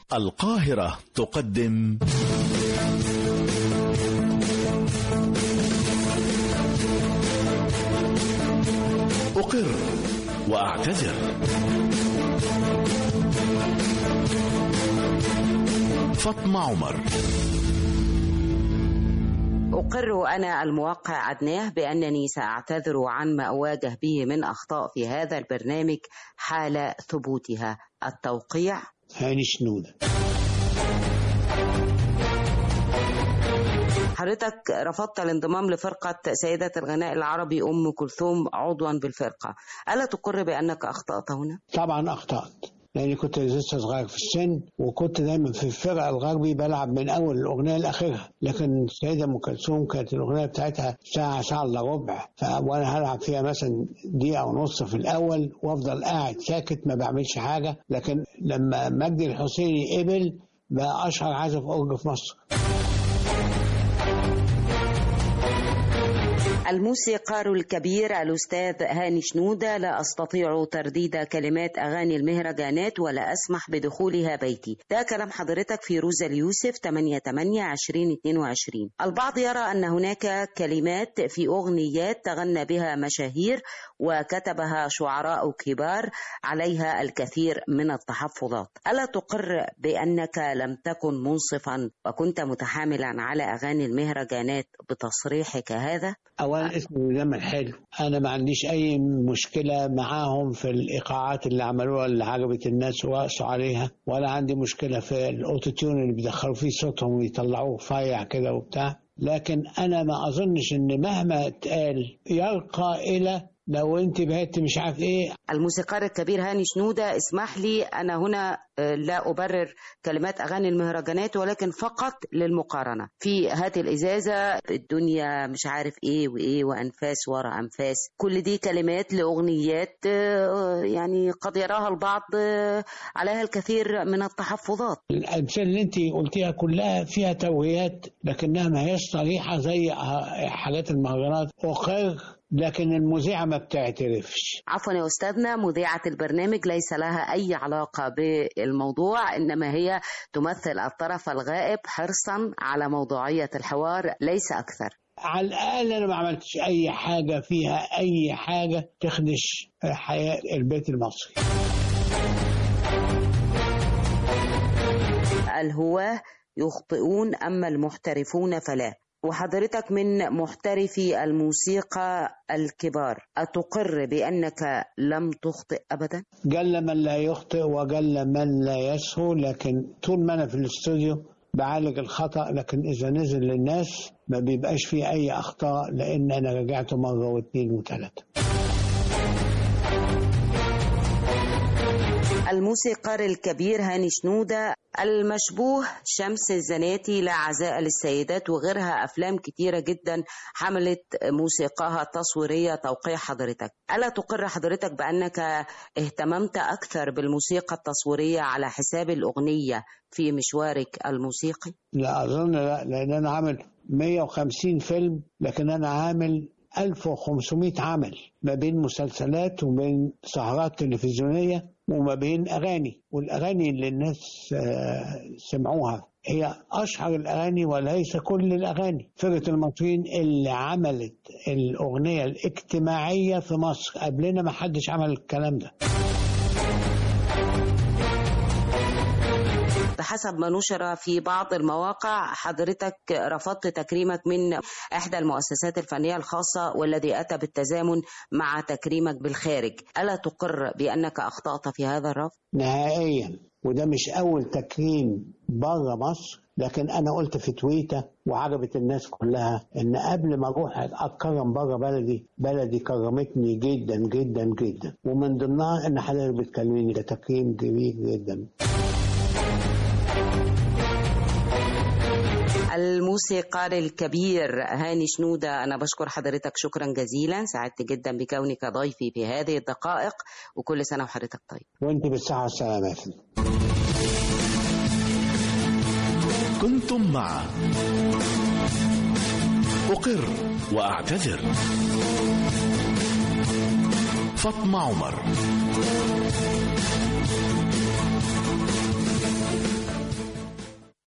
القاهرة تقدم أقر وأعتذر فاطمة عمر أقر أنا الموقع عدناه بأنني سأعتذر عن ما أواجه به من أخطاء في هذا البرنامج حال ثبوتها التوقيع هاني شنودة حضرتك رفضت الانضمام لفرقة سيدة الغناء العربي أم كلثوم عضوا بالفرقة ألا تقر بأنك أخطأت هنا؟ طبعا أخطأت لأني كنت لسه صغير في السن وكنت دايما في الفرقة الغربي بلعب من أول الأغنية لآخرها لكن السيدة أم كلثوم كانت الأغنية بتاعتها ساعة ساعة إلا ربع ف- وأنا هلعب فيها مثلا دقيقة ونص في الأول وأفضل قاعد ساكت ما بعملش حاجة لكن لما مجدي الحسيني قبل بقى أشهر عازف أورج في مصر الموسيقار الكبير الأستاذ هاني شنودة لا أستطيع ترديد كلمات أغاني المهرجانات ولا أسمح بدخولها بيتي ده كلام حضرتك في روزا اليوسف 8 8 20 22 البعض يرى أن هناك كلمات في أغنيات تغنى بها مشاهير وكتبها شعراء كبار عليها الكثير من التحفظات ألا تقر بأنك لم تكن منصفا وكنت متحاملا على أغاني المهرجانات بتصريحك هذا اولا اسم المزمل حلو انا ما عنديش اي مشكله معاهم في الايقاعات اللي عملوها اللي عجبت الناس ورقصوا عليها ولا عندي مشكله في الاوتوتيون اللي بيدخلوا فيه صوتهم ويطلعوه رفيع كده وبتاع لكن انا ما اظنش ان مهما اتقال يرقى الى لو انت بقيت مش عارف ايه الموسيقار الكبير هاني شنودة اسمح لي أنا هنا آه، لا أبرر كلمات أغاني المهرجانات ولكن فقط للمقارنة في هات الإزازة الدنيا مش عارف إيه وإيه وأنفاس ورا أنفاس كل دي كلمات لأغنيات آه، يعني قد يراها البعض آه، عليها الكثير من التحفظات الامثله اللي انت قلتيها كلها فيها توهيات لكنها ما هيش صريحه زي حاجات المهرجانات اقر لكن المذيعه ما بتعترفش عفوا يا أستاذنا مذيعة البرنامج ليس لها أي علاقة بالموضوع إنما هي تمثل الطرف الغائب حرصا على موضوعية الحوار ليس أكثر على الاقل انا ما عملتش اي حاجه فيها اي حاجه تخدش حياه البيت المصري الهواة يخطئون أما المحترفون فلا وحضرتك من محترفي الموسيقى الكبار أتقر بأنك لم تخطئ أبدا؟ جل من لا يخطئ وجل من لا يسهو لكن طول ما انا في الاستوديو بعالج الخطا لكن اذا نزل للناس ما بيبقاش فيه اي اخطاء لان انا رجعت مره واثنين وثلاثه الموسيقار الكبير هاني شنودة المشبوه شمس الزناتي لا عزاء للسيدات وغيرها أفلام كتيرة جدا حملت موسيقاها التصويرية توقيع حضرتك ألا تقر حضرتك بأنك اهتممت أكثر بالموسيقى التصويرية على حساب الأغنية في مشوارك الموسيقي؟ لا اظن لا لان انا عامل 150 فيلم لكن انا عامل 1500 عمل ما بين مسلسلات وبين سهرات تلفزيونيه وما بين اغاني والاغاني اللي الناس آه، سمعوها هي اشهر الاغاني وليس كل الاغاني فرقه المصريين اللي عملت الاغنيه الاجتماعيه في مصر قبلنا ما حدش عمل الكلام ده بحسب ما نشر في بعض المواقع حضرتك رفضت تكريمك من إحدى المؤسسات الفنية الخاصة والذي أتى بالتزامن مع تكريمك بالخارج ألا تقر بأنك أخطأت في هذا الرفض؟ نهائيا وده مش اول تكريم بره مصر لكن انا قلت في تويتر وعجبت الناس كلها ان قبل ما اروح اتكرم بره بلدي بلدي كرمتني جدا جدا جدا ومن ضمنها ان حضرتك بتكلميني ده تكريم كبير جدا الموسيقار الكبير هاني شنودة أنا بشكر حضرتك شكرا جزيلا سعدت جدا بكونك ضيفي في هذه الدقائق وكل سنة وحضرتك طيب وانت بالصحه والسلامه يا فندم كنتم مع أقر وأعتذر فاطمة عمر